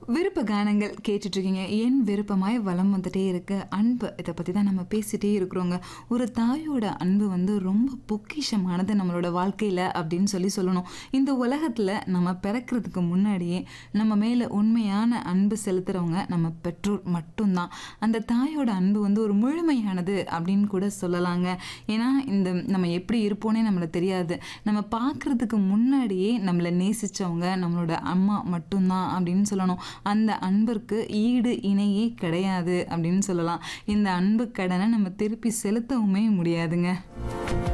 விருப்ப கானங்கள் கேட்டுட்டு இருக்கீங்க என் விருப்பமாய் வலம் வந்துட்டே இருக்கு அன்பு இதை பற்றி தான் நம்ம பேசிட்டே இருக்கிறோங்க ஒரு தாயோட அன்பு வந்து ரொம்ப பொக்கிஷமானது நம்மளோட வாழ்க்கையில் அப்படின்னு சொல்லி சொல்லணும் இந்த உலகத்தில் நம்ம பிறக்கிறதுக்கு முன்னாடியே நம்ம மேலே உண்மையான அன்பு செலுத்துகிறவங்க நம்ம பெற்றோர் மட்டும்தான் அந்த தாயோட அன்பு வந்து ஒரு முழுமையானது அப்படின்னு கூட சொல்லலாங்க ஏன்னா இந்த நம்ம எப்படி இருப்போனே நம்மளுக்கு தெரியாது நம்ம பார்க்குறதுக்கு முன்னாடியே நம்மளை நேசித்தவங்க நம்மளோட அம்மா மட்டும்தான் அப்படின்னு சொல்லணும் அந்த அன்பிற்கு ஈடு இணையே கிடையாது அப்படின்னு சொல்லலாம் இந்த அன்பு கடனை நம்ம திருப்பி செலுத்தவுமே முடியாதுங்க